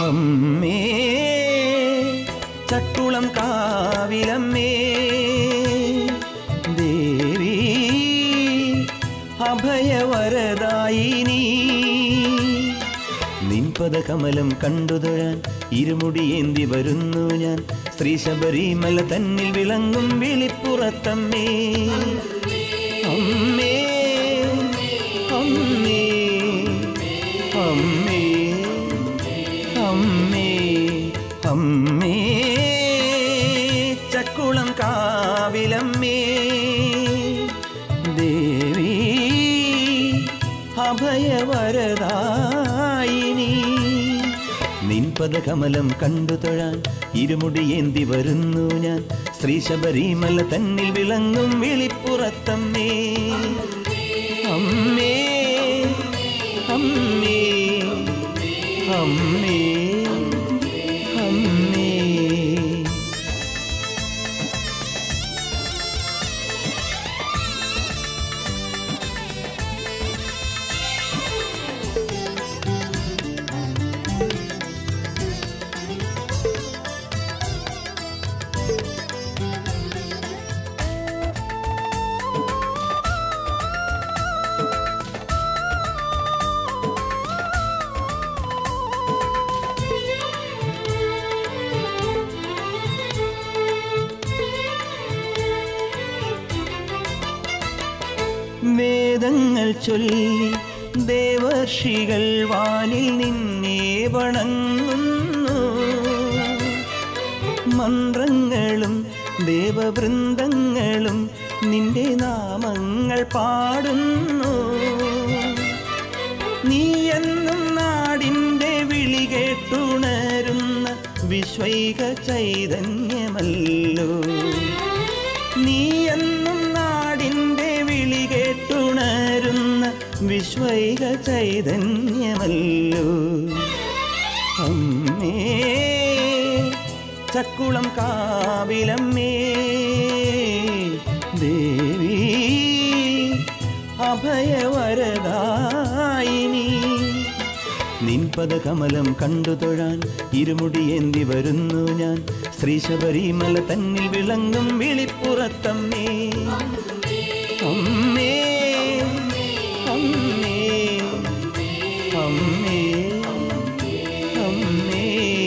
അമ്മേ ചക്കുളം കാവിലമ്മേ ദേവി അഭയവരദായിനി നിൻപദ കമലം കണ്ടുതൊഴാൻ ഇരുമുടിയേന്തി വരുന്നു ഞാൻ ശ്രീ ശബരിമല തന്നിൽ വിളങ്ങും വിളിപ്പുറത്തമ്മേ അമ്മേ അമ്മേ അമ്മേ അമ്മേ അമ്മേ ചക്കുളം കാവിലമ്മേ ദേവി അഭയവരദായിനി നിൻപദ കമലം കണ്ടു തൊഴാൻ ഇരുമുടിയേന്തി വരുന്നു ഞാൻ ശ്രീ ശബരിമല തന്നിൽ വിളങ്ങും വിളിപ്പുറത്തമ്മേ അമ്മേ അമ്മേ അമ്മേ അമ്മേ വേദങ്ങൾ ചൊല്ലി ദേവർഷികൾ വാനിൽ നിന്നെ വണങ്ങുന്നു മന്ത്രങ്ങളും ദേവവൃന്ദങ്ങളും നിന്റെ നാമങ്ങൾ പാടുന്നു നീ എന്നും നാടിൻ്റെ വിളി കേട്ടുണരുന്ന വിശ്വൈക ചൈതന്യമല്ലോ നീ എന്നും നാടിൻ്റെ വിളി കേട്ടുണരുന്ന വിശ്വൈക ചൈതന്യമല്ലോ അമ്മേ ചക്കുളം കാവിലമ്മേ ദേവി അഭയവരദായിനി നിൻപദ കമലം കണ്ടു തൊഴാൻ ഇരുമുടിയേന്തി വരുന്നു ഞാൻ ശ്രീ ശബരിമല തന്നിൽ വിളങ്ങും വിളിപ്പുറത്തമ്മേ അമ്മേ അമ്മേ അമ്മേ അമ്മേ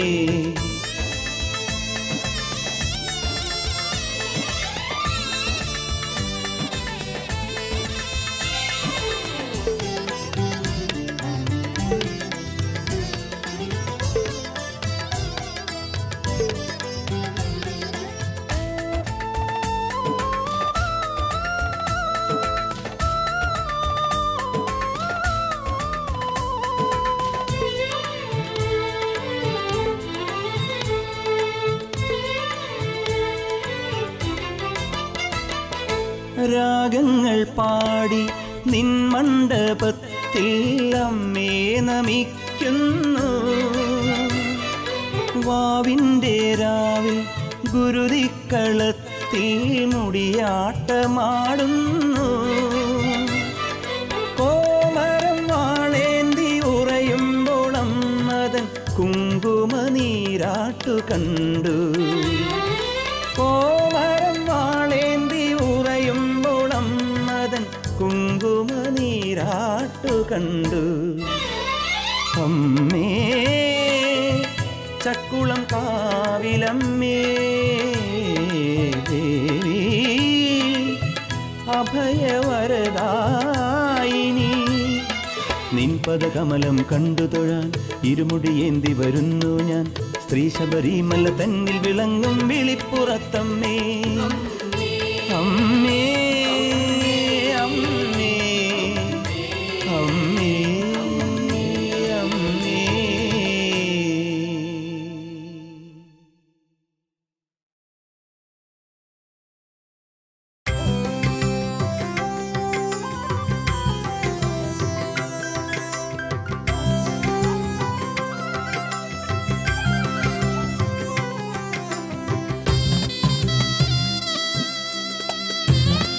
രാഗങ്ങൾ പാടി നിൻ മണ്ഡപത്തിൽ അമ്മേ നമിക്കുന്നു വാവിൻ്റെ രാവിൽ ഗുരുതിക്കളത്തിൽ മുടിയാട്ടമാടുന്നു കോമരം വാളേന്തി ഉറയുമ്പോൾ അമ്മതൻ കുങ്കുമനീരാട്ടു കണ്ടു കോമരം വാളേന്തി ഉറയുമ്പോൾ അമ്മതൻ കുങ്കുമനീരാട്ടു കണ്ടു അമ്മേ ചക്കുളം കാവിലമ്മേ ദേവി അഭയവരദായിനി നിൻപദ കമലം കണ്ടു തൊഴാൻ ഇരുമുടിയേന്തി വരുന്നു ഞാൻ സ്ത്രീ ശബരിമല തന്നിൽ വിളങ്ങും വിളിപ്പുറത്തമ്മേ അമ്മേ അമ്മേ അമ്മേ അമ്മേ ും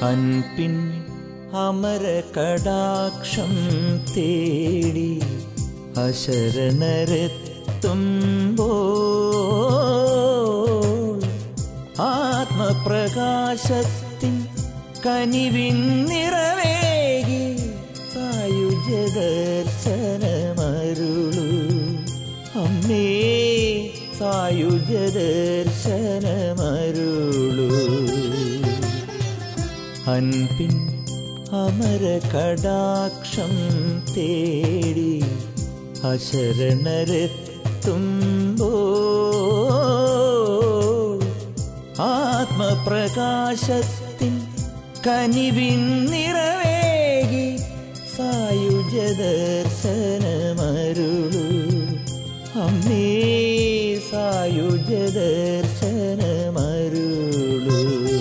അൻപിൻ അമര കടാക്ഷം തേടി അശരണരെത്തുമ്പോൾ ആത്മപ്രകാശത്തിൻ കനിവിൻ നിറവേകി സായുജ ദർശനമരുളു അമ്മേ സായുജ ദർശനമരുളു അൻപിൻ അമര കടാക്ഷം തേടി അശരണരെത്തുമ്പോൾ ആത്മപ്രകാശത്തിൻ കനിവിൻ നിറവേകി സായുജ ദർശനമരുളു അമ്മേ സായുജ ദർശനമരുളു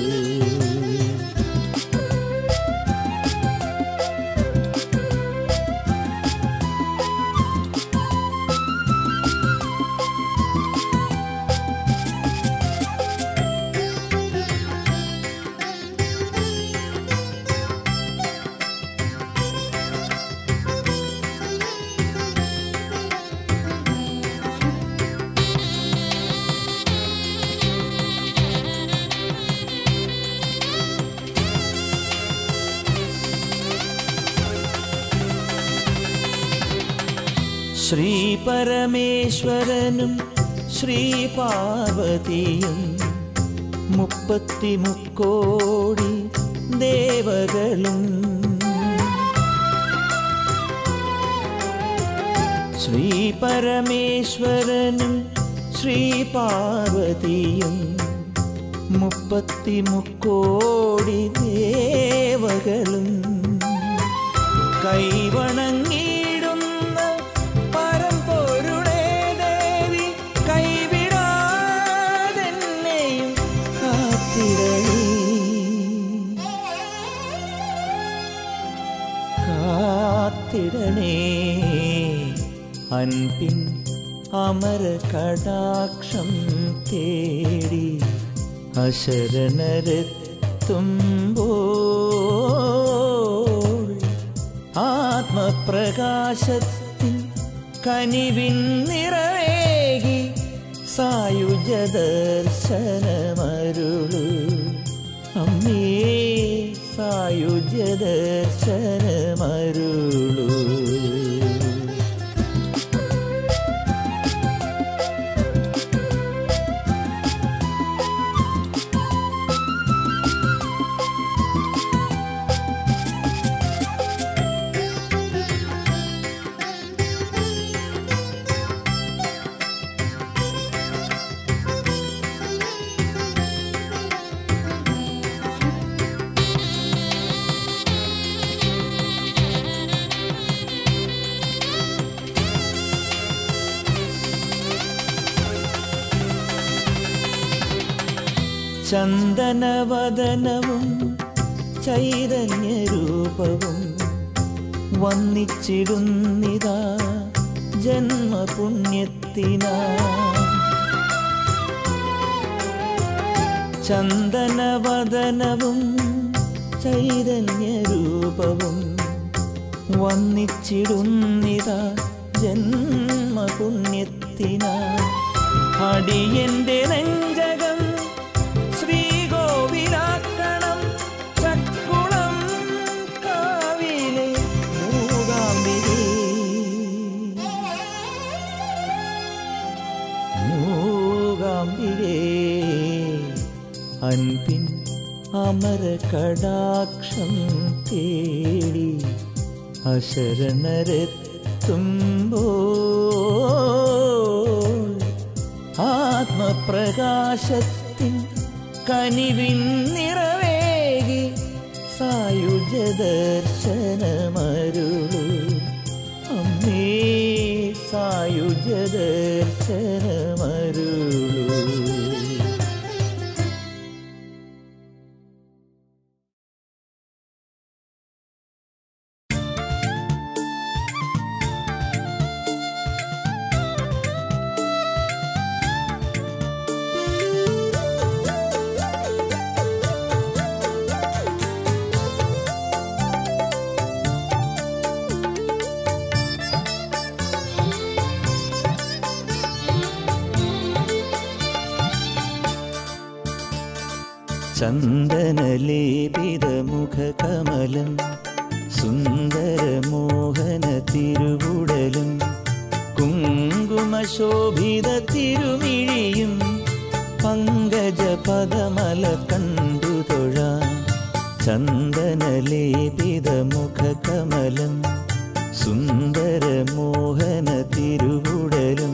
ശ്രീ പരമേശ്വരനും ശ്രീ പാർവതിയും മുപ്പത്തിമുക്കോടി ദേവകളും ശ്രീ പരമേശ്വരനും ശ്രീ പാർവതിയും മുപ്പത്തിമുക്കോടി ദേവകളും കൈവണങ്ങിടുന്ന പരമ്പൊരുളേ ദേവി കൈവിടാതെന്നെയും കാത്തിടണേ കാത്തിടണേ അൻപിൻ അമര കടാക്ഷം തേടി അശരണരെത്തുമ്പോൾ ആത്മപ്രകാശത്തിൻ കനിവിൻ നിറവേകി സായുജ ദർശനമരുളു അമ്മേ സായുജ ദർശനമരുളു ചന്ദനവദനവും ചൈതന്യരൂപവും വന്നിച്ചിടുന്നിതാ ജന്മപുണ്യത്തിനാ ചന്ദനവദനവും ചൈതന്യരൂപവും വന്നിച്ചിടുന്നിതാ ജന്മപുണ്യത്തിനാ അടിയന്റെ നെഞ്ചകം ശ്രീകോവിലാക്കണം ചക്കുളം കാവിലെ മൂകാംബികേ മൂകാംബികേ അൻപിൻ അമര കടാക്ഷം തേടി അശരണരെത്തുമ്പോൾ ആത്മപ്രകാശത്തിൻ കനിവിൻ നിറവേകി സായുജ ദർശനമരുളു അമ്മേ സായുജ ദർശനമരുളു ചന്ദനലേപിതമുഖകമലം സുന്ദരമോഹന തിരുവുടലും കുങ്കുമശോഭിത തിരുമിഴിയും പങ്കജ പദമല കണ്ടു തൊഴാൻ ചന്ദനലേപിതമുഖകമലം സുന്ദരമോഹന തിരുവുടലും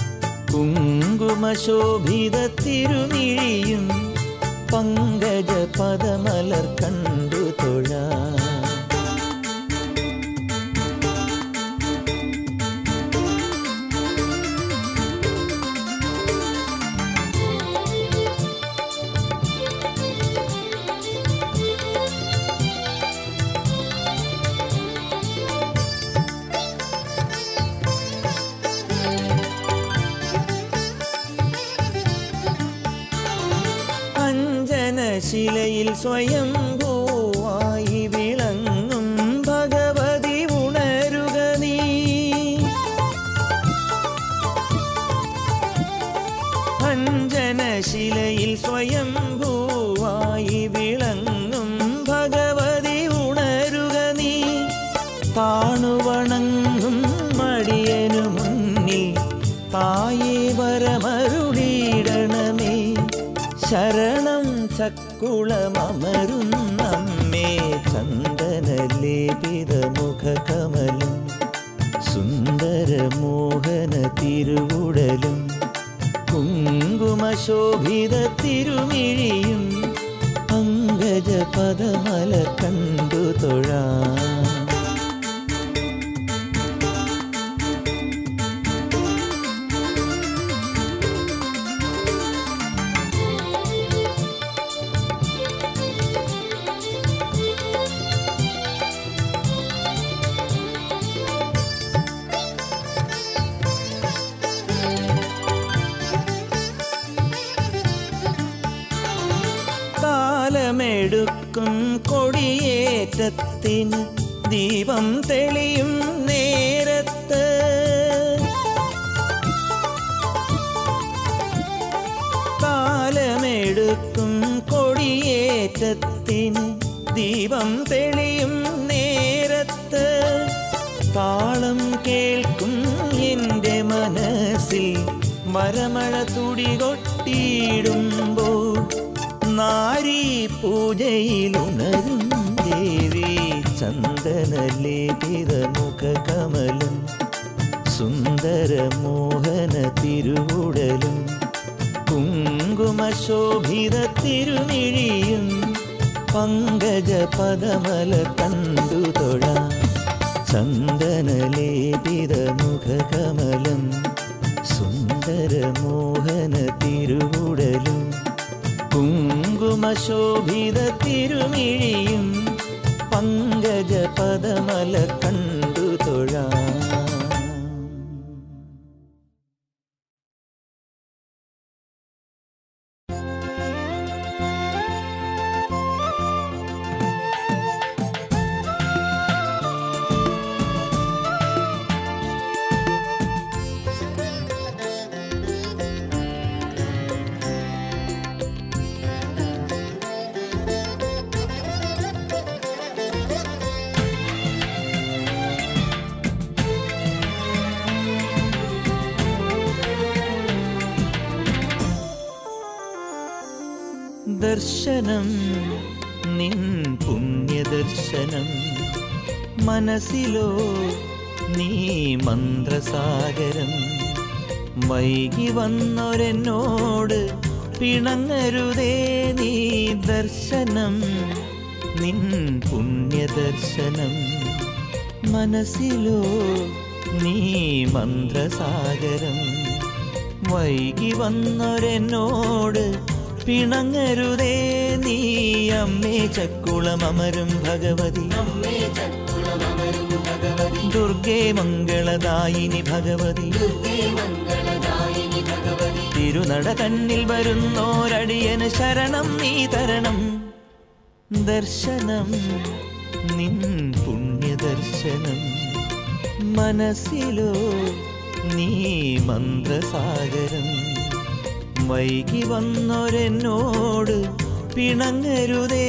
കുങ്കുമശോഭിത തിരുമിഴിയും പങ്കജ പദമലർ കണ്ടു തൊഴാൻ അഞ്ജനശിലയിൽ സ്വയംഭൂവായി വിളങ്ങും ഭഗവതി ഉണരുക നീ അഞ്ജനശിലയിൽ സ്വയംഭൂവായി വിളങ്ങും ഭഗവതി ഉണരുക നീ താണുവണങ്ങും മടിയനു മുന്നിൽ തായേ വരമരുളിയിടണമേ ശരണം ചക്കുളമമരും നമ്മേ ചന്ദനലേപിത മുഖകമലും സുന്ദരമോഹന തിരുവുടലും കുങ്കുമശോഭിത തിരുമിഴിയും പങ്കജ പദമല കണ്ടു തൊഴാം കാലമെടുക്കും കൊടിയേറ്റത്തിന് ദീപം തെളിയും നേരത്ത് കാലമെടുക്കും കൊടിയേറ്റത്തിന് ദീപം തെളിയും നേരത്ത് താളം കേൾക്കും എൻ്റെ മനസ്സിൽ മരമഴ തുടികൊട്ടിയിടുമ്പോൾ നാരീ പൂജയിലുണരും ദേവി ചന്ദനലേപിത മുഖകമലും സുന്ദരമോഹന തിരുവുടലും കുങ്കുമശോഭിത തിരുമിഴിയും പങ്കജ പദമല കണ്ടു തൊഴ ചന്ദനലേപിത മുഖകമലം സുന്ദരമോഹന തിരുവുടലും കുങ്കുമശോഭിത തിരുമിഴിയും പങ്കജ പദമല കണ്ടു തൊഴാം ദർശനം നിൻ പുണ്യദർശനം മനസ്സിലോ നീ മന്ത്രസാഗരം വൈകി വന്നൊരെന്നോട് പിണങ്ങരുതേ നീ ദർശനം നിൻ പുണ്യദർശനം മനസ്സിലോ നീ മന്ത്രസാഗരം വൈകി വന്നൊരെന്നോട് പിണങ്ങരുതേ നീ അമ്മേ ചക്കുളമമരും ഭഗവതി ദുർഗേ മംഗളദായിനി ഭഗവതി തിരുനട തന്നിൽ വരുന്നോരടിയന് ശരണം നീ തരണം ദർശനം നിൻ പുണ്യദർശനം മനസ്സിലോ നീ മന്ത്രസാഗരം വൈകി വന്നൊരെന്നോട് പിണങ്ങരുതേ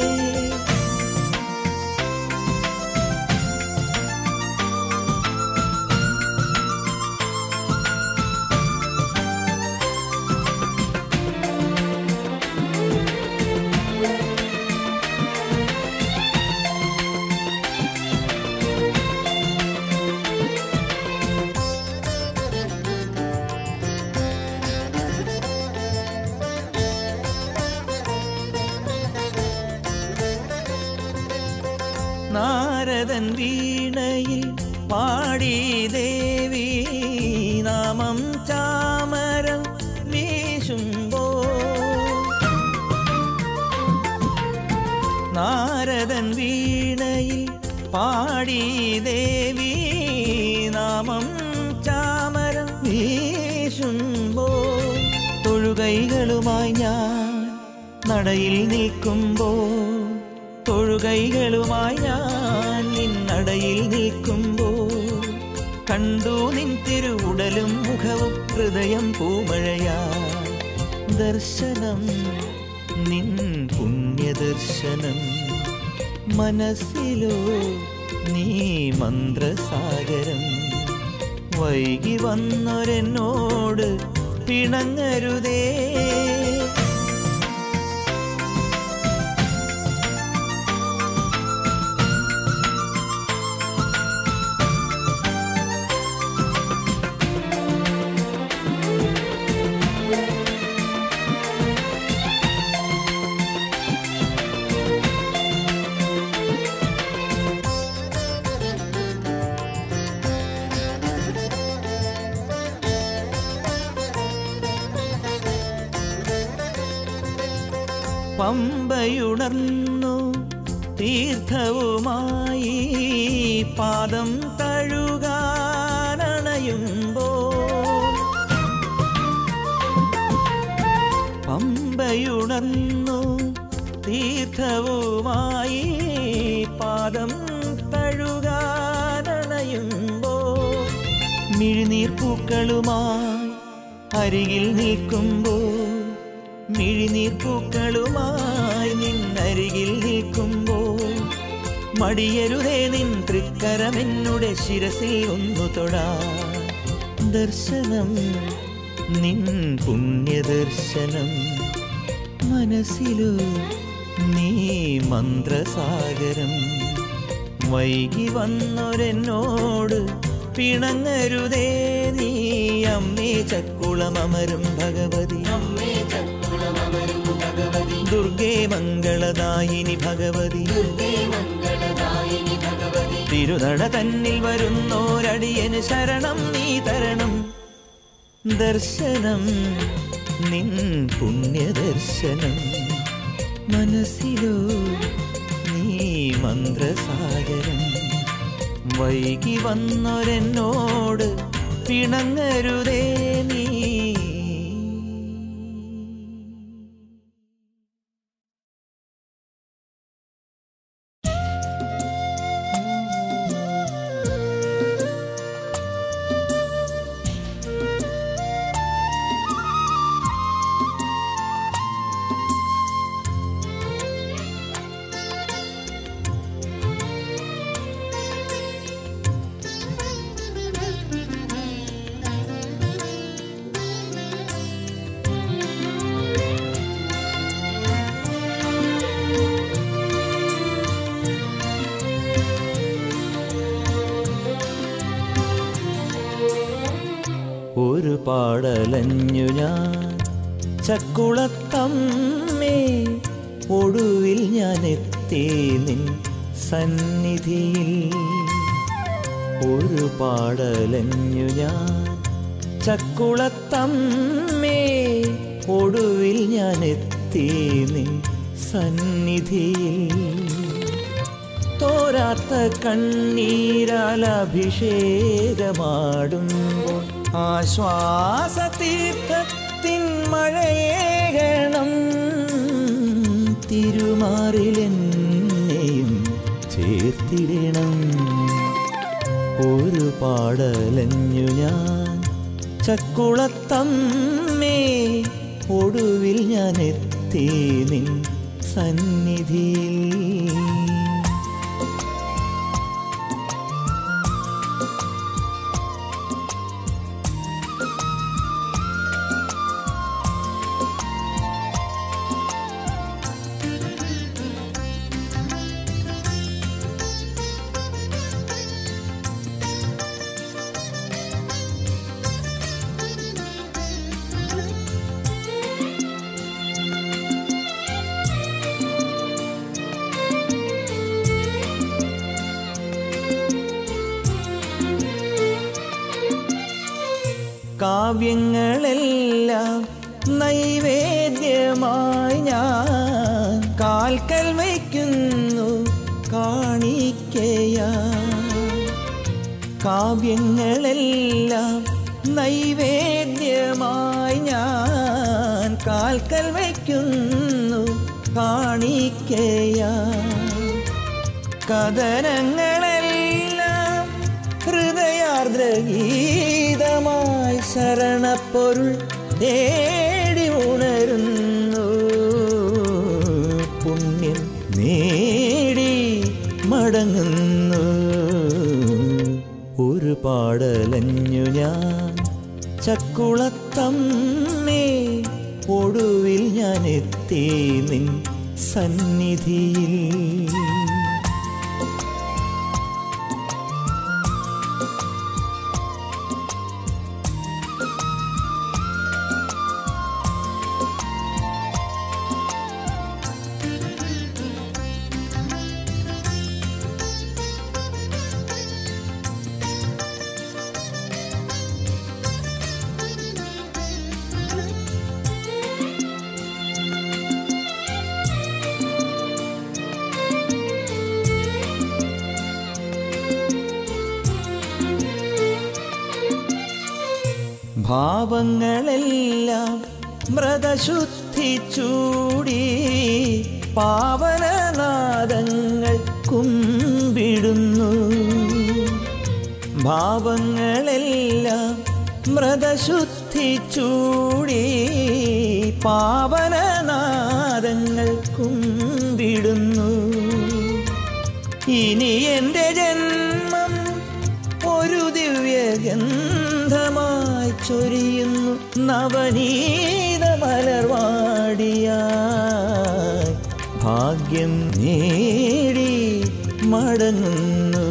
നാരദൻ വീണയിൽ പാടി ദേവി നാമം ചാമരം വീശുമ്പോ നാരദൻ വീണയിൽ പാടി ദേവി നാമം ചാമരം വീശുമ്പോ തൊഴുകൈകളുമായി ഞാൻ നടയിൽ നിൽക്കുമ്പോ തൊഴുകൈകളുമായി ഞാൻ നിന്നടയിൽ നിൽക്കുമ്പോ കണ്ടു നിൻ തിരുവുടലും മുഖവും ഹൃദയം പൂമഴയാ ദർശനം നിൻ പുണ്യദർശനം മനസ്സിലോ നീ മന്ത്രസാഗരം വൈകി വന്നൊരെന്നോട് പിണങ്ങരുതേ പമ്പയുണർന്നു തീർത്ഥവുമായി പാദം തഴുകാനണയുമ്പോ പമ്പയുണർന്നു തീർത്ഥവുമായി പാദം തഴുകാനണയുമ്പോ മിഴിനീർ പൂക്കളുമായി അരികിൽ നിൽക്കുമ്പോ മിഴിനീർ പൂക്കളുമായി നിന്നരികിൽ നിൽക്കുമ്പോ മടിയരുതേ നിൻ തൃക്കരമെന്നുടെ ശിരസിൽ ഒന്നു തൊടാ ദർശനം നിൻ പുണ്യദർശനം മനസ്സിലോ നീ മന്ത്രസാഗരം വൈകി വന്നൊരെന്നോട് പിണങ്ങരുതേ നീ അമ്മേ ചക്കുളമമരും ഭഗവതി ദുർഗേ മംഗളദായിനി ഭഗവതി തിരുനട തന്നിൽ വരുന്നോരടിയന് ശരണം നീ തരണം ദർശനം നിൻ പുണ്യദർശനം മനസ്സിലോ നീ മന്ത്രസാഗരം വൈകി വന്നൊരെന്നോട് പിണങ്ങരുതേ നീ ഒരു പാടലഞ്ഞു ഞാൻ ചക്കുളത്തമ്മേ ഒടുവിൽ ഞാൻ എത്തി നിൻ സന്നിധിയിൽ ഒരു പാടലഞ്ഞു ഞാൻ ചക്കുളത്തമ്മേ ഒടുവിൽ ഞാൻ എത്തി നിൻ സന്നിധിയിൽ തോരാത്ത കണ്ണീരാൽ അഭിഷേകമാടുമ്പോൾ ആശ്വാസതീർത്ഥത്തിൻ മഴയേകണം തിരുമാറിലെന്നെയും ചേർത്തിടണം ഒരു പാടലഞ്ഞു ഞാൻ ചക്കുളത്തമ്മേ ഒടുവിൽ ഞാൻ എത്തി നിൻ സന്നിധിയിൽ കാവ്യങ്ങളെല്ലാം നൈവേദ്യമായി ഞാൻ കാൽക്കൽ വയ്ക്കുന്നു കാണിക്കയാ കാവ്യങ്ങളെല്ലാം നൈവേദ്യമായി ഞാൻ കാൽക്കൽ വയ്ക്കുന്നു കാണിക്കയാ കഥനങ്ങളെല്ലാം ഹൃദയാർദ്രഗീതമായി ശരണപ്പൊരുൾ തേടി ഉണരുന്നു പുണ്യം നേടി മടങ്ങുന്നു ഒരു പാടലഞ്ഞു ഞാൻ ചക്കുളത്തമ്മേ ഒടുവിൽ ഞാൻ എത്തി നിൻ സന്നിധിയിൽ ഭാവങ്ങളെല്ലാം മൃതശുദ്ധി ചൂടി പാവനനാദങ്ങൾ കുമ്പിടുന്നു ഭാവങ്ങളെല്ലാം മൃതശുദ്ധി ചൂടി പാവനനാദങ്ങൾ കുമ്പിടുന്നു ഇനി എൻ്റെ ജന്മം ഒരു ദിവ്യഗന്ധമായി ചൊരിയുന്നു നവനീത മലർവാടിയായി ഭാഗ്യം നേടി മടങ്ങുന്നു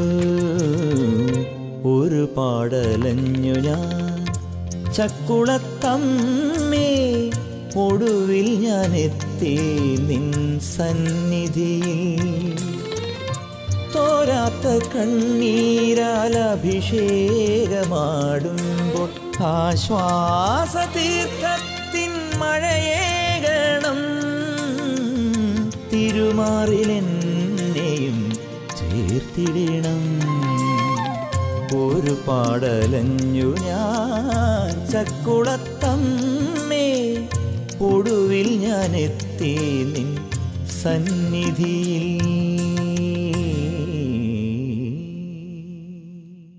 ഒരു പാടലഞ്ഞു ഞാൻ ചക്കുളത്തമ്മേ ഒടുവിൽ ഞാൻ എത്തി നിൻ സന്നിധിയിൽ തോരാത്ത കണ്ണീരാൽ അഭിഷേകമാടുമ്പോൾ ആശ്വാസ തീർത്ഥത്തിൻ മഴയേകണം തിരുമാറിലെന്നെയും ചേർത്തിടണം ഒരു പാടലഞ്ഞു ഞാൻ ചക്കുളത്തമ്മേ ഒടുവിൽ ഞാൻ എത്തി നിൻ സന്നിധിയിൽ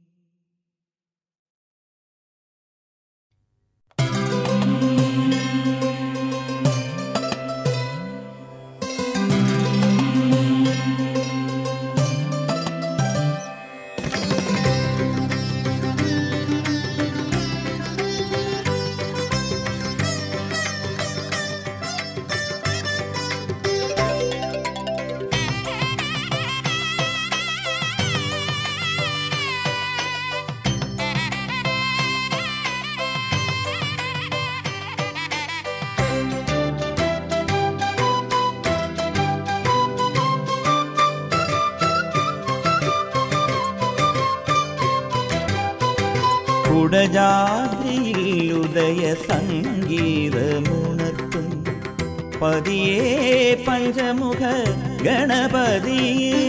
കുടജാദ്രിയിൽ ഉദയ സംഗീതമുണർത്തും പതിയേ പഞ്ചമുഖ ഗണപതിയേ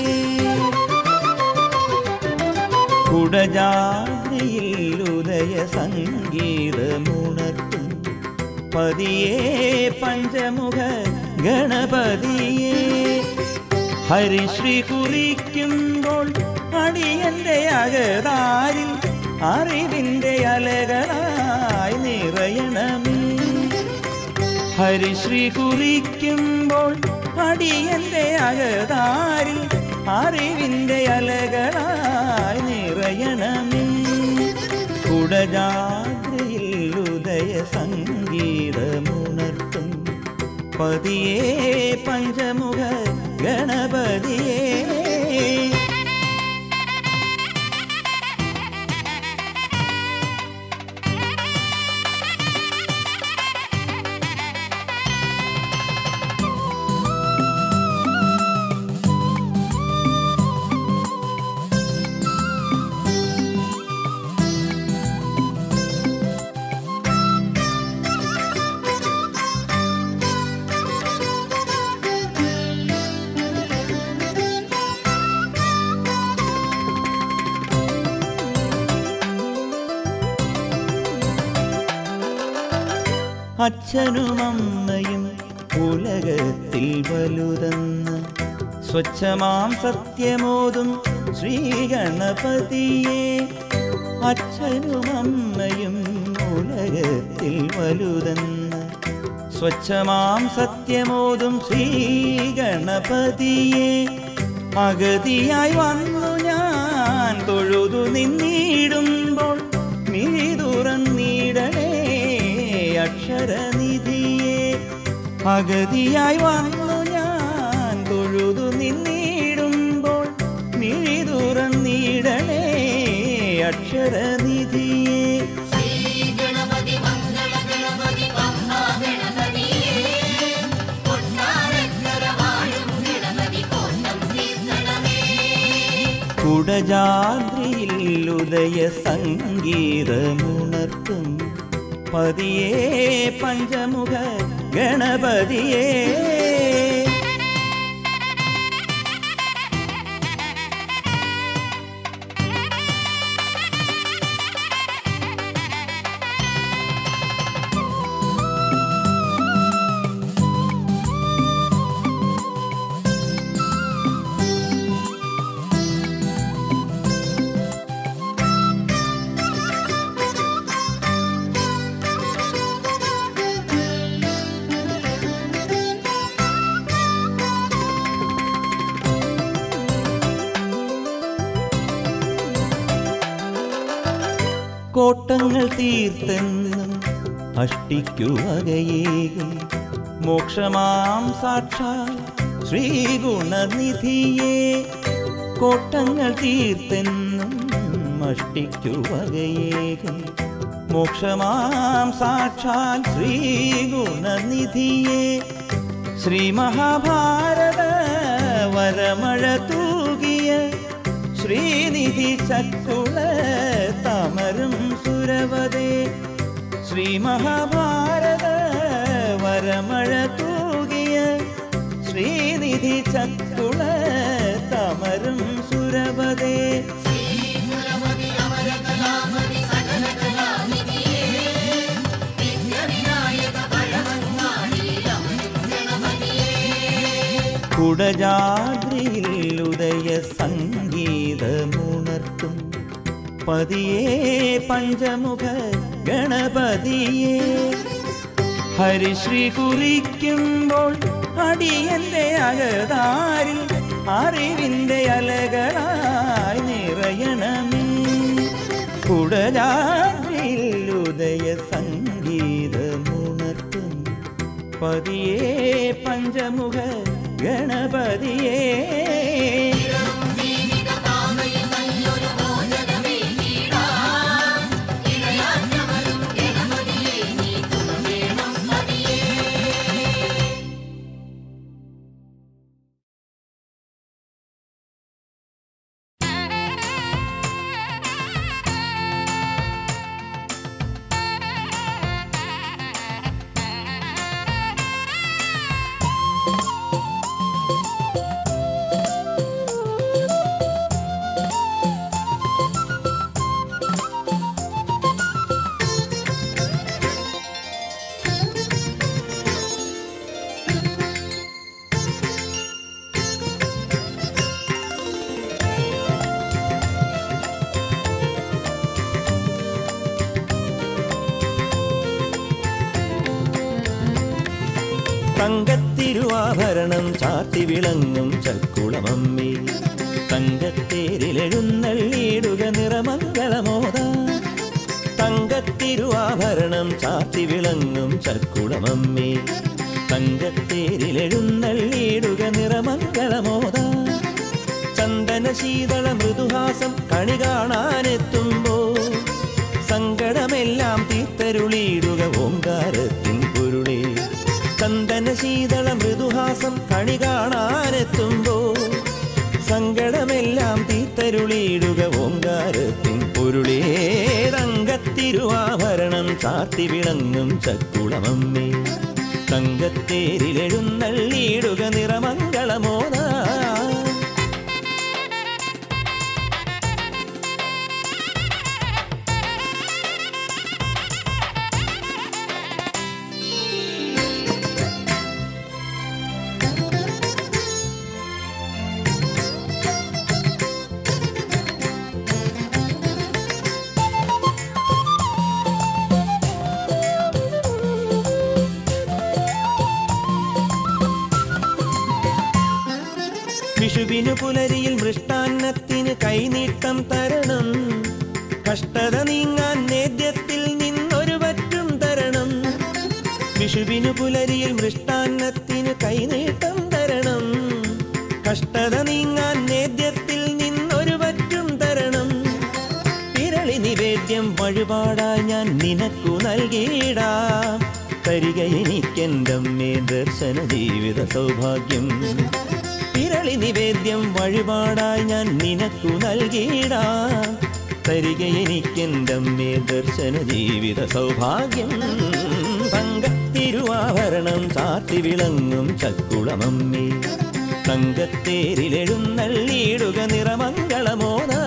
കുടജാദ്രിയിൽ ഉദയ സംഗീതമുണർത്തും പതിയേ പഞ്ചമുഖ ഗണപതിയേ ഹരിശ്രീ കുറിക്കുമ്പോൾ അടിയന്റെ അകതാരിൽ അറിവിന്റെ അലകളായി നിറയണമേ ഹരിശ്രീ കുറിക്കുമ്പോൾ അടിയന്റെ അകതാരിൽ അറിവിന്റെ അലകളായി നിറയണമേ കുടജാദ്രിയിൽ ഉദയ സംഗീതമുണർത്തും പതിയേ പഞ്ചമുഖ ഗണപതിയേ അച്ഛനും അമ്മയും ഉലകത്തിൽ വലുതെന്ന് സ്വച്ഛമാം സത്യമോതും ശ്രീഗണപതിയെ അച്ഛനും അമ്മയും ഉലകത്തിൽ വലുതെന്ന് സ്വച്ഛമാം സത്യമോതും ശ്രീഗണപതിയെ അഗതിയായി വന്നു ഞാൻ തൊഴുതു നിന്നിടുമ്പോൾ മിഴി തുറന്നിടണേ അക്ഷരനിധിയെ അഗതിയായി വന്നു ഞാൻ തൊഴുതു നിന്നിടുമ്പോൾ മിഴി തുറന്നിടണേ അക്ഷരനിധിയെ ശ്രീഗണപതി മംഗള ഗണപതി പമ്പാ ഗണപതിയേ കൊട്ടാരക്കര വാഴും ഗണപതി കോട്ടം തീർക്കണമേ കുടജാദ്രിയിൽ ഉദയ സംഗീതമുണർത്തും പതിയേ പഞ്ചമുഖ ഗണപതിയേ കോട്ടങ്ങൾ തീർത്തെന്നും അഷ്ടിക്കുവകയേകും മോക്ഷമാം സാക്ഷാൽ ശ്രീഗുണനിധിയെ കോട്ടങ്ങൾ തീർത്തെന്നും അഷ്ടിക്കുവകയേകും മോക്ഷമാം സാക്ഷാൽ ശ്രീഗുണനിധിയെ ശ്രീ മഹാഭാരത വരമഴ തൂകിയ ശ്രീനിധി ചക്കുള തമരും സുരവതേ ശ്രീ മഹാഭാരത വരമഴ തൂകിയ ശ്രീനിധി ചക്കുള തമരും സുരവതേ ശ്രീഗുണപതി അമരകലാപതി സകലകലാനിധിയേ വിഘ്നവിനായക പഴമങ്ങാടി അമരും ഗണപതിയേ കുടജാദ്രിയിൽ ഉദയ സംഗീതമുണർത്തും പതിയേ പഞ്ചമുഖ ഗണപതിയേ ഹരിശ്രീ കുറിക്കുമ്പോൾ അടിയന്റെ അകതാരിൽ അറിവിന്റെ അലകളായി നിറയണമേ കുടജാദ്രിയിൽ ഉദയ സംഗീതമുണർത്തും പതിയേ പഞ്ചമുഖ ഗണപതിയേ ജീവിത കാമയിൽ നല്ലൊരു മോചനമേ നീടാം ഇടയാറ്റമരും ഗണപതിയേ നീ തുണവേണം പതിയേ ആ തങ്കത്തിരുവാഭരണം ചാർത്തി വിളങ്ങും ചക്കുളമമ്മേ തങ്കത്തേരിലെഴുന്നള്ളിയിടുക നിറമംഗളമോദ തങ്കത്തിരുവാഭരണം ചാർത്തി വിളങ്ങും ചക്കുളമമ്മേ തങ്കത്തേരിലെഴുന്നള്ളിയിടുക നിറമംഗളമോദ ചന്ദന ശീതള മൃദുഹാസം കണി കാണാനെത്തുമ്പോ സങ്കടമെല്ലാം തീർത്തരുളിയിടുക ഓങ്കാരത്തിൻ പൊരുളേ ചന്ദന ശീതള മൃദുഹാസം കണി കാണാനെത്തുമ്പോ സങ്കടമെല്ലാം തീർത്തരുളിയിടുക ഓങ്കാരത്തിൻ പൊരുളേ തങ്കത്തിരുവാഭരണം ചാർത്തി വിളങ്ങും ചക്കുളമമ്മേ തങ്കത്തേരിലെഴുന്നള്ളിയിടുക നിറമംഗളമോദാ വിഷുവിനു പുലരിയിൽ മൃഷ്ടാന്നത്തിന് കൈനീട്ടം തരണം കഷ്ടത നീങ്ങാൻ നേദ്യത്തിൽ നിന്നൊരു പറ്റും തരണം വിഷുവിനു പുലരിയിൽ മൃഷ്ടാന്നത്തിന് കൈനീട്ടം തരണം കഷ്ടത നീങ്ങാൻ നേദ്യത്തിൽ നിന്നൊരു പറ്റും തരണം വിരളി നിവേദ്യം വഴിപാടായി ഞാൻ നിനക്കു നൽകിയിടാം തരിക എനിക്കെൻ്റമ്മേ ദർശന ജീവിത സൗഭാഗ്യം വിരളി നിവേദ്യം വഴിപാടായി ഞാൻ നിനക്കു നൽകിയിടാം തരിക എനിക്കെൻ്റമ്മേ ദർശന ജീവിത സൗഭാഗ്യം തങ്കത്തിരുവാഭരണം ചാർത്തി വിളങ്ങും ചക്കുളമമ്മേ തങ്കത്തേരിലെഴുന്നള്ളിയിടുക നിറമംഗളമോദാ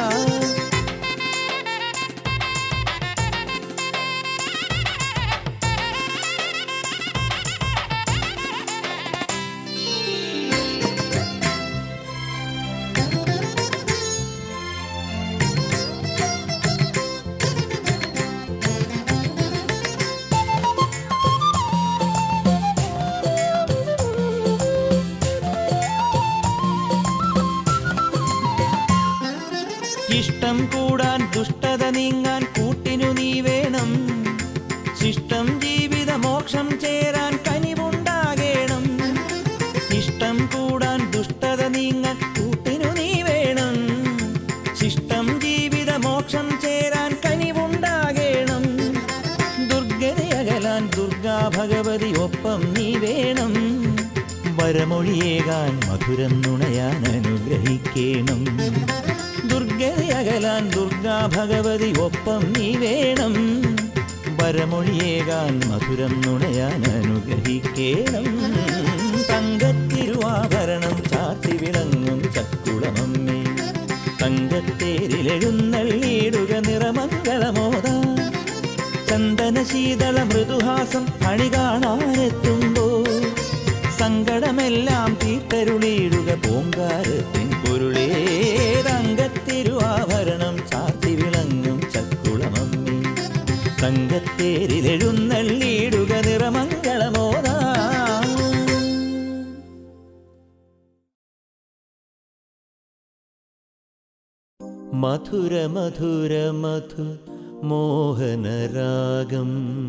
ഇഷ്ടം കൂടാൻ ദുഷ്ടത നീങ്ങാൻ കൂട്ടിനു നീ വേണം ശിഷ്ടം ജീവിത മോക്ഷം ചേരാൻ കനിവുണ്ടാകേണം ഇഷ്ടം കൂടാൻ ദുഷ്ടത നീങ്ങാൻ കൂട്ടിനു നീ വേണം ശിഷ്ടം ജീവിത മോക്ഷം ചേരാൻ കനിവുണ്ടാകേണം ദുർഗതയകലാൻ ദുർഗാ ഭഗവതി ഒപ്പം നീ വേണം വരമൊഴിയേകാൻ മധുരം നുണയാൻ അനുഗ്രഹിക്കേണം ദുർഗതയകലാൻ ദുർഗാ ഭഗവതി ഒപ്പം നീ വേണം വരമൊഴിയേകാൻ മധുരം നുണയാൻ അനുഗ്രഹിക്കേണം തങ്കത്തിരുവാഭരണം ചാർത്തി വിളങ്ങും ചക്കുളമമ്മേ തങ്കത്തേരിലെഴുന്നള്ളിയിടുക നിറമംഗളമോദാ ചന്ദന ശീതള മൃദുഹാസം കണി കാണാനെത്തുമ്പോ സങ്കടമെല്ലാം തീട്ടരുളിയിടുക പൂങ്കാരത്തിൻ പൊരുളേ തങ്കത്തിരുവാഭരണം ചാർത്തി വിളങ്ങും ചക്കുളമമ്മി തങ്കത്തേരിലെഴുന്നള്ളിയിടുക നിറമംഗളമോദാ മധുര മധുര മധു മോഹനരാഗം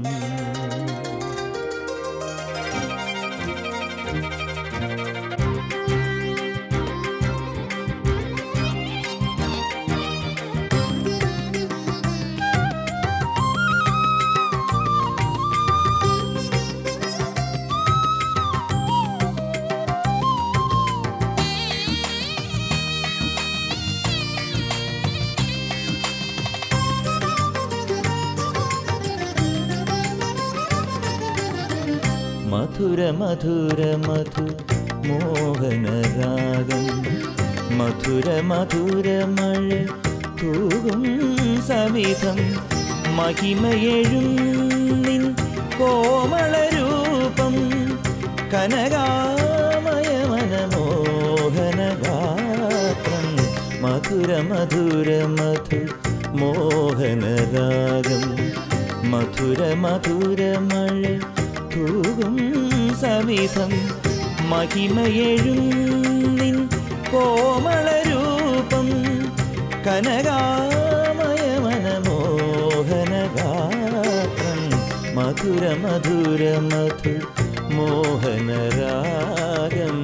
മധുര മധുര മധു മോഹനരാഗം മധുര മധുര മഴ തൂകും സവിധം മഹിമയെഴും നിൻ കോമളരൂപം കനകാമയമനമോഹനഗാത്രം മധുര മധുര മധു മോഹനരാഗം മധുര മധുര മഴ തൂകും സവിധം മഹിമയെഴും നിൻ കോമളരൂപം കനകാമയമനമോഹനഗാത്രം മധുര മധുര മധു മോഹനരാഗം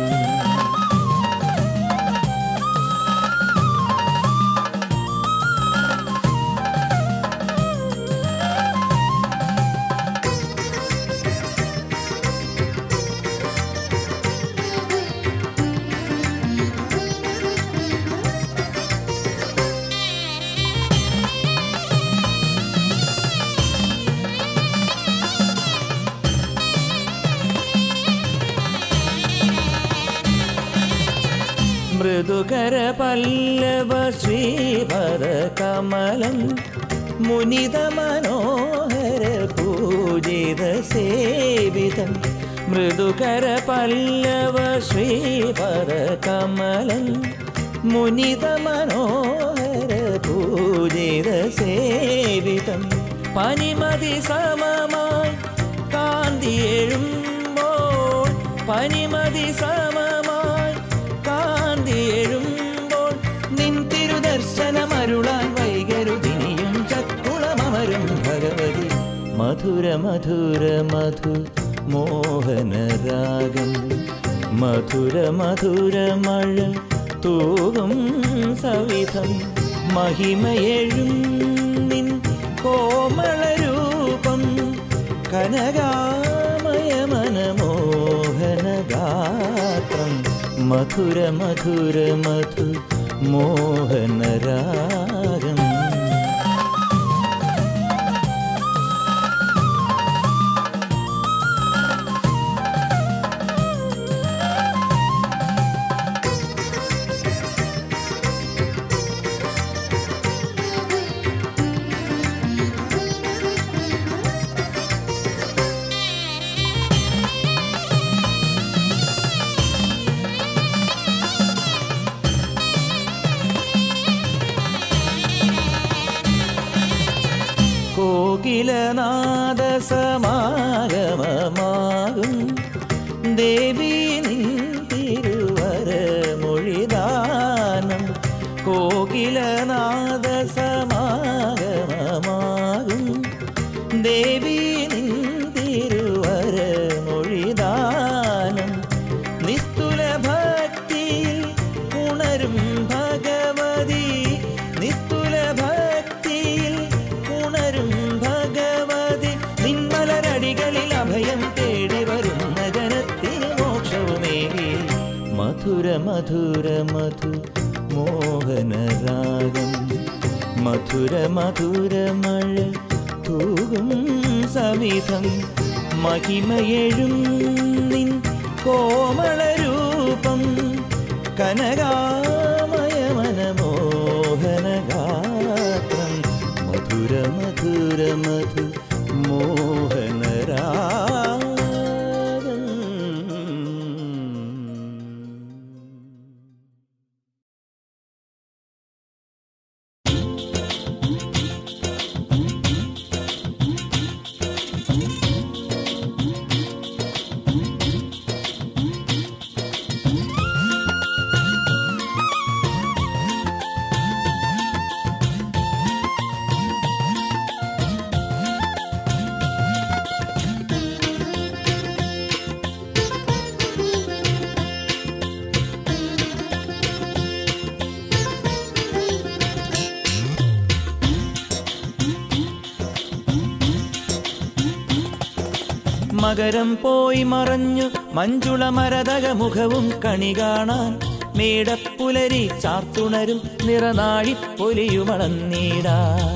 മൃദുകര പല്ലവ ശ്രീപദ കമലം മുനിത മനോഹര പൂജിത സേവിതം മൃദുകര പല്ലവ ശ്രീപദ കമലം മുനിത മനോഹര പൂജിത സേവിതം പനിമതി സമമായി കാന്തി എഴുമ്പോൾ പനിമതി സമമായി കാന്തി എഴുമ്പോൾ നിൻ തിരുദർശനമരുളാൻ വൈകരുതിനിയും ചക്കുളമരും ഭഗവതി മധുര മധുര മധു മോഹനരാഗം മധുര മധുര മഴ തൂകും സവിധം മഹിമയെഴും നിൻ കോമളരൂപം കനകാമയമനമോഹനഗാത്രം മധുര മധുര മധു മോഹനരാഗം കോകിലനാദ സമാഗമമാകും ദേവി നിൻ തിരുവരമൊഴിദാനം കോകിലനാദ സമാഗമമാകും ദേവി നിൻ തിരുവരമൊഴിദാനം നിസ്തുല ഭക്തിയിൽ ഉണരും ഭഗവതി നിസ്തുല ഭക്തിയിൽ ഉണരും ഭഗവതി നിന്മലരടികളിൽ അഭയം തേടി വരുന്ന ജനത്തിന് മോക്ഷവുമേകി മധുര മധുര മധു മോഹനരാഗം മധുര മധുര മഴ തൂകും സവിധം മഹിമയെഴും നിൻ കോമളരൂപം കനകാമയമനമോഹനഗാത്രം മധുര മധുര മധു മോഹനരാഗം മകരം പോയി മറഞ്ഞു മഞ്ജുള മരതക മുഖവും കണി കാണാൻ മേടപ്പുലരി ചാർത്തുണരും നിറനാഴി പൊലിയുമളന്നീടാൻ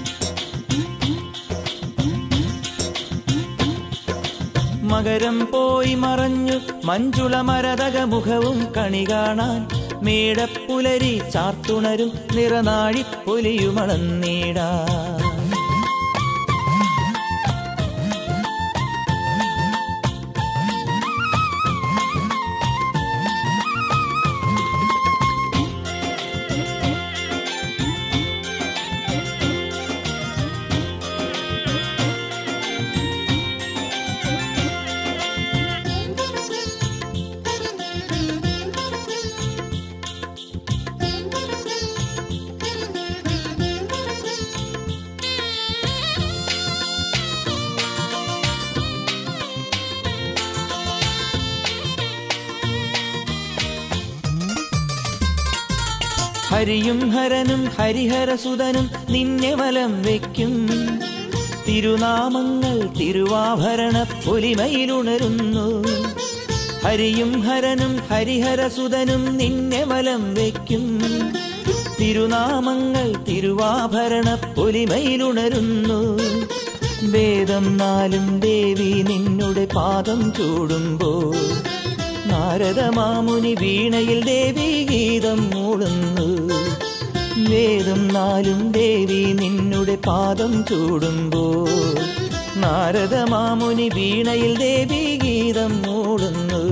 മകരം പോയി മറഞ്ഞു മഞ്ജുള മരതക മുഖവും കണി കാണാൻ മേടപ്പുലരി ചാർത്തുണരും നിറനാഴി പൊലിയുമളന്നീടാൻ ഹരിയും ഹരനും ഹരിഹരസുതനും നിന്നെ വലം വയ്ക്കും തിരുനാമങ്ങൾ തിരുവാഭരണ പൊലിമയിലുണരുന്നു ഹരിയും ഹരനും ഹരിഹരസുതനും നിന്നെ വലം വയ്ക്കും തിരുനാമങ്ങൾ തിരുവാഭരണ പൊലിമയിലുണരുന്നു വേദം നാലും ദേവി നിന്നുടെ പാദം ചൂടുമ്പോൾ നാരദമാമുനി വീണയിൽ ദേവി ഗീതം മൂളുന്നു വേദം നാലും ദേവി നിന്നുടെ പാദം ചൂടുമ്പോൾ നാരദമാമുനി വീണയിൽ ദേവി ഗീതം മൂളുന്നു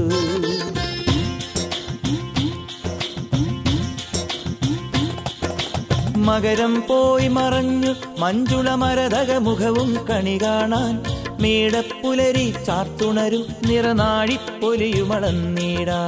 മകരം പോയി മറഞ്ഞു മഞ്ജുള മരതക മുഖവും കണി കാണാൻ മേടപ്പുലരി ചാർത്തുണരും നിറനാഴിപ്പൊലിയുമളന്നീടാ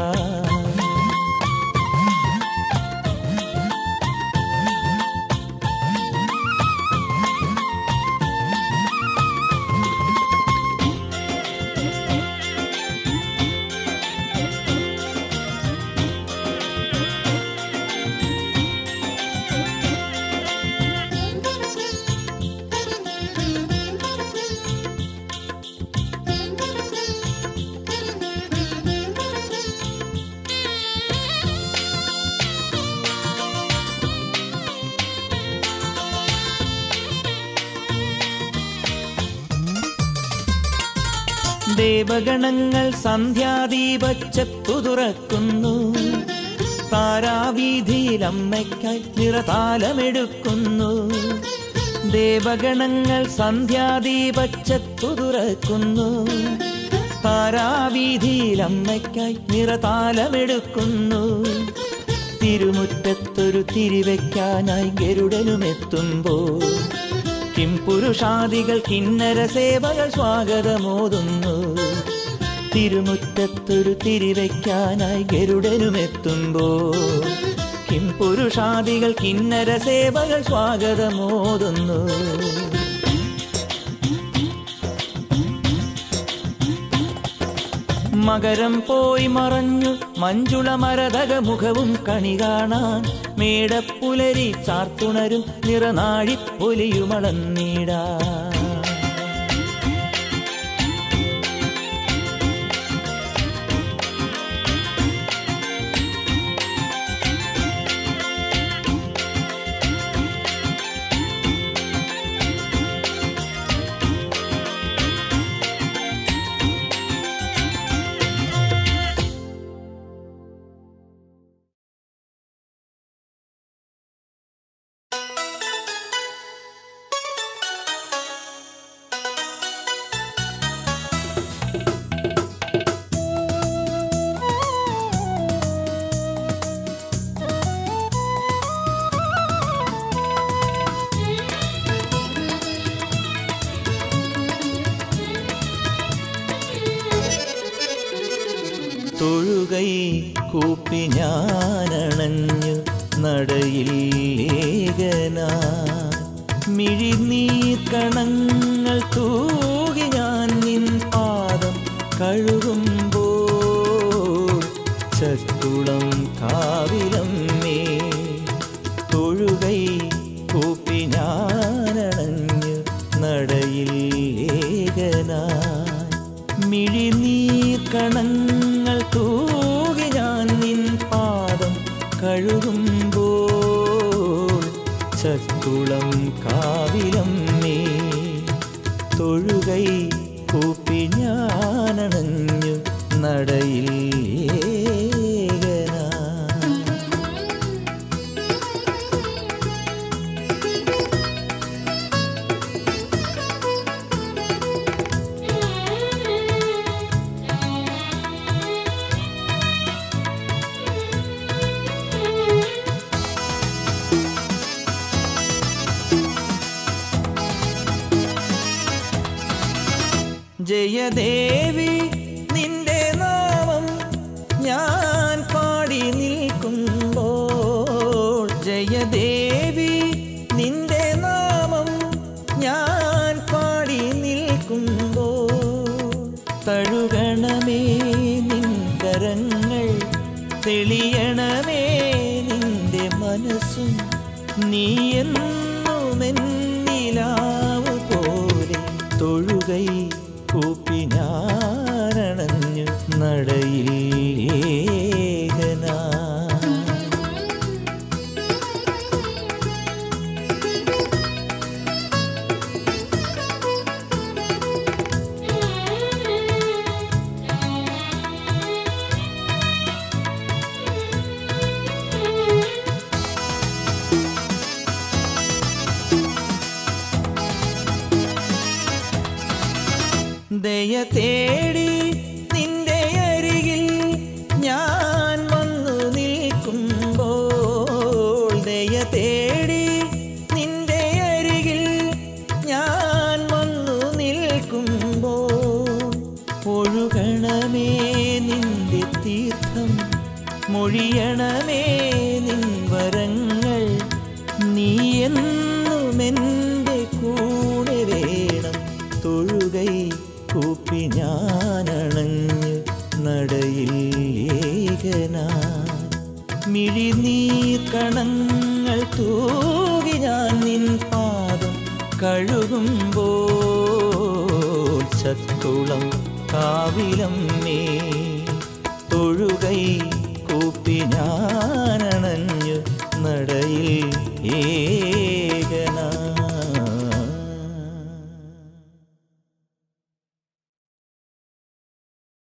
ദേവഗണങ്ങൾ സന്ധ്യാദീപച്ചത്തു തുറക്കുന്നു താരാവീതിയിൽ അമ്മയ്ക്കായി നിറതാലമെടുക്കുന്നു ദേവഗണങ്ങൾ സന്ധ്യാദീപച്ചത്തു തുറക്കുന്നു താരാവീതിയിൽ അമ്മയ്ക്കായി നിറതാലമെടുക്കുന്നു തിരുമുറ്റത്തൊരു തിരിവെക്കാനായി ഗരുഡനുമെത്തുമ്പോൾ കിം പുരുഷാദികൾ കിന്നര സേവകൾ സ്വാഗതമോതുന്നു തിരുമുറ്റത്തൊരു തിരിവയ്ക്കാനായി ഗരുഡനുമെത്തുമ്പോൾ കിം പുരുഷാദികൾ കിന്നര സേവകൾ സ്വാഗതമോതുന്നു മകരം പോയി മറഞ്ഞു മഞ്ജുള മരതക മുഖവും കണി കാണാൻ മേടപ്പുലരി ചാർത്തുണരും നിറനാഴിപ്പൊലിയുമളന്നീടാ തൊഴുകൈ കൂപ്പി ഞാനണഞ്ഞു നടയിൽ ഏകനാ മിഴിനീർ കണങ്ങൾ തൂകി ഞാൻ നിൻ പാദം കഴുകുമ്പോൾ ചക്കുളം കാവിലമ്മേ തൊഴുകൈ കൂപ്പി ഞാനണഞ്ഞു നടയിൽ ഏകനായി മിഴിനീർ കണങ്ങൾ തൂകി ഞാൻ നിൻ പാദം കഴുകുമ്പോൾ ചക്കുളം കാവിലമ്മേ തൊഴുകൈ കൂപ്പി ഞാനണഞ്ഞു നടയിൽ ഏകനാ ജയദേവി നിന്റെ നാമം ഞാൻ പാടി നിൽക്കുമ്പോൾ ജയദേവി നിന്റെ നാമം ഞാൻ പാടി നിൽക്കുമ്പോൾ തഴുകണമേ നിൻ കരങ്ങൾ തെളിയണമേ നിന്റെ മന മനസ്സും നീ എന്നുമെന്നിലാവ് പോലെ തൊഴുകൈ കൂപ്പി ഞാനണഞ്ഞു നടയിൽ ഏകനാ ദയ തേടി നിന്റെ അരികിൽ ഞാൻ വന്നു നിൽക്കുമ്പോൾ ദയ തേടി നിന്റെ അരികിൽ ഞാൻ വന്നു നിൽക്കുമ്പോൾ ഒഴുകണമേ നിന്റെ തീർത്ഥം മൊഴിയണമേ നിൻ വരങ്ങൾ നീ എന്നും എൻ്റെ കൂടെ വേണം തൊഴുകൈ കൂപ്പി ഞാനണഞ്ഞ് നടയിൽ ഏകനാ മിഴിനീർ കണങ്ങൾ തൂകി ഞാൻ നിൻ പാദം കഴുകുമ്പോൾ ചക്കുളം കാവിലം മേ